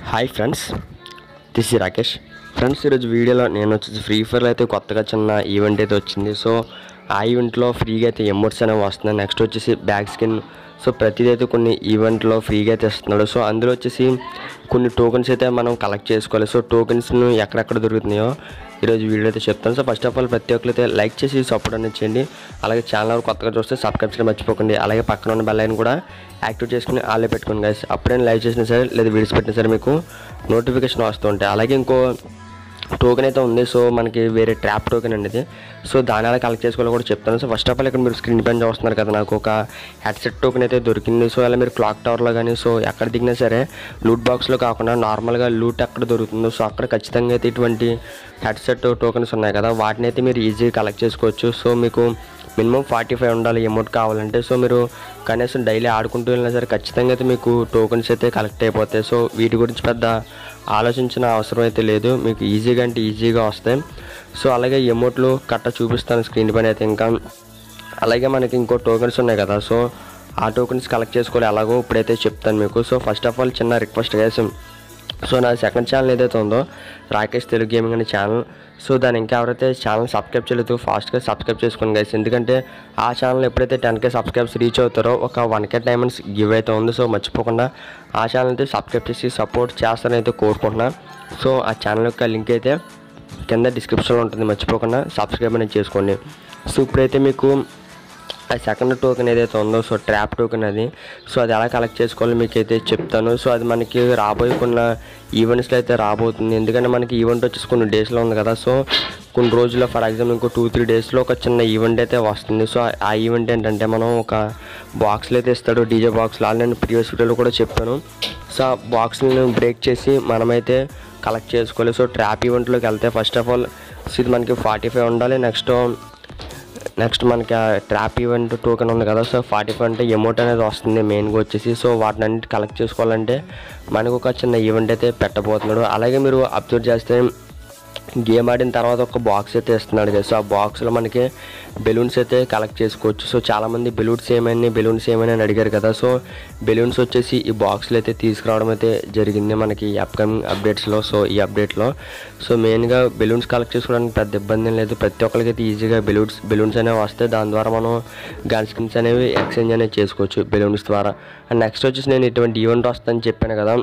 hi friends this is Rakesh friends ఈరోజు వీడియోలో నేను వచ్చేసి ఫ్రీ ఫైర్లో అయితే కొత్తగా చిన్న ఈవెంట్ అయితే వచ్చింది సో ఆ ఈవెంట్లో ఫ్రీగా అయితే ఎమోట్స్ అనేవి వస్తున్నాయి నెక్స్ట్ వచ్చేసి బ్యాక్ స్కిన్ సో ప్రతిదీ అయితే కొన్ని ఈవెంట్లో ఫ్రీగా అయితే ఇస్తున్నాడు సో అందులో వచ్చేసి కొన్ని టోకెన్స్ అయితే మనం కలెక్ట్ చేసుకోవాలి సో టోకెన్స్ను ఎక్కడెక్కడ దొరుకుతున్నాయో ఈరోజు వీడియో అయితే చెప్తాను సో ఫస్ట్ ఆఫ్ ఆల్ ప్రతి ఒక్కరు అయితే లైక్ చేసి సపోర్ట్ అనేది చేయండి అలాగే ఛానల్ కొత్తగా చూస్తే సబ్స్క్రైబ్ చేయడం మర్చిపోకండి అలాగే పక్కన ఉన్న బెల్ ఐకాన్ కూడా యాక్టివ్ చేసుకుని ఆలే పెట్టుకోండి గైస్ అప్పుడే లైవ్ చేసినా సరే లేదా వీడియోస్ పెట్టినా సరే మీకు నోటిఫికేషన్ వస్తూ ఉంటాయి అలాగే ఇంకో టోకెన్ అయితే ఉంది సో మనకి వేరే ట్రాప్ టోకెన్ అండి ఇది సో దాని ఎలా కలెక్ట్ చేసుకోవాలో కూడా చెప్తాను సో ఫస్ట్ ఆఫ్ ఆల్ ఇక్కడ మీరు స్క్రీన్ పైన చూస్తున్నారు కదా నాకు ఒక హెడ్సెట్ టోకెన్ అయితే దొరికింది సో అలా మీరు క్లాక్ టవర్లో కానీ సో ఎక్కడ దిగినా సరే లూట్ బాక్స్లో కాకుండా నార్మల్గా లూట్ ఎక్కడ దొరుకుతుందో సో అక్కడ ఖచ్చితంగా అయితే ఇటువంటి హెడ్సెట్ టోకెన్స్ ఉన్నాయి కదా వాటిని అయితే మీరు ఈజీగా కలెక్ట్ చేసుకోవచ్చు సో మీకు మినిమం ఫార్టీ ఫైవ్ ఉండాలి అమౌంట్ కావాలంటే సో మీరు కనీసం డైలీ ఆడుకుంటూ వెళ్ళినా సరే ఖచ్చితంగా అయితే మీకు టోకెన్స్ అయితే కలెక్ట్ అయిపోతాయి సో వీటి గురించి పెద్ద ఆలోచించిన అవసరం అయితే లేదు మీకు ఈజీగా అంటే ఈజీగా వస్తాయి సో అలాగే ఎమౌంట్లు కట్ట చూపిస్తాను స్క్రీన్ పైన అయితే ఇంకా అలాగే మనకి ఇంకో టోకెన్స్ ఉన్నాయి కదా సో ఆ టోకెన్స్ కలెక్ట్ చేసుకోవాలి ఎలాగో ఇప్పుడైతే చెప్తాను మీకు సో ఫస్ట్ ఆఫ్ ఆల్ చిన్న రిక్వెస్ట్ గైస్ సో నా సెకండ్ ఛానల్ ఏదైతే ఉందో రాకేష్ తెలుగు గేమింగ్ అనే ఛానల్ సో దాని ఇంకా ఎవరైతే ఛానల్ సబ్స్క్రైబ్ చేయలేదు ఫాస్ట్గా సబ్స్క్రైబ్ చేసుకోండి గైస్ ఎందుకంటే ఆ ఛానల్ ఎప్పుడైతే టెన్ కే సబ్స్క్రైబ్స్ రీచ్ అవుతారో ఒక వన్ కే డైమండ్స్ గివ్ అయితే ఉంది సో మర్చిపోకుండా ఆ ఛానల్ అయితే సబ్స్క్రైబ్ చేసి సపోర్ట్ చేస్తారని అయితే కోరుకుంటున్నా సో ఆ ఛానల్ యొక్క లింక్ అయితే కింద డిస్క్రిప్షన్లో ఉంటుంది మర్చిపోకుండా సబ్స్క్రైబ్ అనేది చేసుకోండి సో ఇప్పుడైతే మీకు ఆ సెకండ్ టోకెన్ ఏదైతే ఉందో సో ట్రాప్ టోకెన్ అది సో అది ఎలా కలెక్ట్ చేసుకోవాలో మీకు అయితే చెప్తాను సో అది మనకి రాబోయే కొన్ని ఈవెంట్స్లో అయితే రాబోతుంది ఎందుకంటే మనకి ఈవెంట్ వచ్చేసి కొన్ని డేస్లో ఉంది కదా సో కొన్ని రోజుల్లో ఫర్ ఎగ్జాంపుల్ ఇంకో టూ త్రీ డేస్లో ఒక చిన్న ఈవెంట్ అయితే వస్తుంది సో ఆ ఈవెంట్ ఏంటంటే మనం ఒక బాక్స్లో అయితే ఇస్తాడు డీజే బాక్స్లో ఆల్రెడీ నేను ప్రీవియస్ వీడియోలో కూడా చెప్పాను సో ఆ బాక్స్ని బ్రేక్ చేసి మనమైతే కలెక్ట్ చేసుకోవాలి సో ట్రాప్ ఈవెంట్లోకి వెళ్తే ఫస్ట్ ఆఫ్ ఆల్ సో ఇది మనకి ఫార్టీ ఫైవ్ ఉండాలి నెక్స్ట్ నెక్స్ట్ మనకి ఆ ట్రాప్ ఈవెంట్ టోకెన్ ఉంది కదా సో ఫార్టీ ఫైవ్ అంటే ఎమౌంట్ అనేది వస్తుంది మెయిన్గా వచ్చేసి సో వాటిని అన్నిటి కలెక్ట్ చేసుకోవాలంటే మనకు ఒక చిన్న ఈవెంట్ అయితే పెట్టబోతున్నాడు అలాగే మీరు అబ్జర్వ్ చేస్తే గేమ్ ఆడిన తర్వాత ఒక బాక్స్ అయితే ఇస్తున్నాడు కదా సో ఆ బాక్స్లో మనకి బెలూన్స్ అయితే కలెక్ట్ చేసుకోవచ్చు సో చాలామంది బెలూన్స్ ఏమైనా బెలూన్స్ ఏమైనా అని అడిగారు కదా సో బెలూన్స్ వచ్చేసి ఈ బాక్స్లో అయితే తీసుకురావడం అయితే జరిగింది మనకి అప్కమింగ్ అప్డేట్స్లో సో ఈ అప్డేట్లో సో మెయిన్గా బెలూన్స్ కలెక్ట్ చేసుకోవడానికి పెద్ద ఇబ్బంది ఏం లేదు ప్రతి ఒక్కరికి అయితే ఈజీగా బెలూన్స్ బెలూన్స్ అనేవి వస్తాయి దాని ద్వారా మనం గన్ స్కిన్స్ అనేవి ఎక్స్చేంజ్ అనేది చేసుకోవచ్చు బెలూన్స్ ద్వారా అండ్ నెక్స్ట్ వచ్చేసి నేను ఇటువంటి ఈవెంట్ వస్తుందని చెప్పాను కదా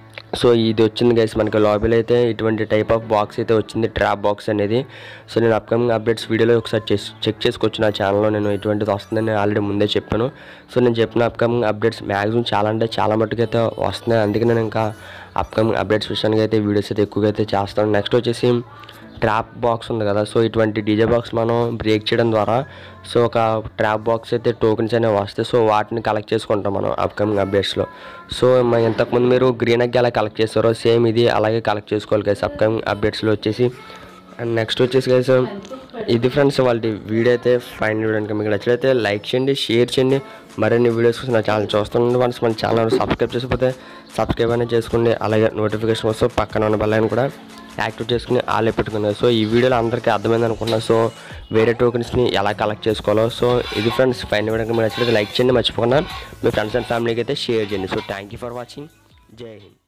సో ఇది వచ్చింది గైస్ మనకి లాబీలో అయితే ఇటువంటి టైప్ ఆఫ్ బాక్స్ అయితే వచ్చింది ట్రాప్ బాక్స్ అనేది సో నేను అప్కమింగ్ అప్డేట్స్ వీడియోలో ఒకసారి చెక్ చేసుకోవచ్చు నా ఛానల్లో నేను ఇటువంటిది వస్తుందని నేను ఆల్రెడీ ముందే చెప్పాను సో నేను చెప్పిన అప్కమింగ్ అప్డేట్స్ మ్యాక్సిమం చాలా అంటే చాలా మట్టుకు అయితే వస్తున్నాయి అందుకే నేను ఇంకా అప్కమింగ్ అప్డేట్స్ విషయానికి అయితే వీడియోస్ అయితే ఎక్కువగా అయితే చేస్తాను నెక్స్ట్ వచ్చేసి ట్రాప్ బాక్స్ ఉంది కదా సో ఇటువంటి డీజే బాక్స్ మనం బ్రేక్ చేయడం ద్వారా సో ఒక ట్రాప్ బాక్స్ అయితే టోకెన్స్ అనేవి వస్తాయి సో వాటిని కలెక్ట్ చేసుకుంటాం మనం అప్కమింగ్ అప్డేట్స్లో సో మ- ఇంతకుముందు మీరు గ్రీన్ అగ్గి ఎలా కలెక్ట్ చేస్తారో సేమ్ ఇది అలాగే కలెక్ట్ చేసుకోవాలి కదా అప్కమింగ్ అప్డేట్స్లో వచ్చేసి అండ్ నెక్స్ట్ వచ్చేసి కదా ఇది ఫ్రెండ్స్ వాళ్ళ వీడియో అయితే ఫైన్ చూడడానికి మీకు నచ్చినట్లయితే లైక్ చేయండి షేర్ చేయండి మరిన్ని వీడియోస్ కోసం నా ఛానల్ చూస్తుండే వన్స్ మన ఛానల్ సబ్స్క్రైబ్ చేసిపోతే సబ్స్క్రైబ్ అనేది చేసుకోండి అలాగే నోటిఫికేషన్ కోసం పక్కన ఉన్న బెల్ కూడా యాక్టివ్ చేసుకుని ఆలే పెట్టుకున్నారు సో ఈ వీడియోలో అందరికీ అర్థమైంది అనుకున్నా సో వేరే టోకెన్స్ని ఎలా కలెక్ట్ చేసుకోవాలో సో ఇది ఫ్రెండ్స్ ఫైన్ వీడియో మీరు నచ్చినట్లయితే లైక్ చేయండి మర్చిపోకుండా మీ ఫ్రెండ్స్ అండ్ ఫ్యామిలీకి అయితే షేర్ చేయండి so thank you for watching జై హింద్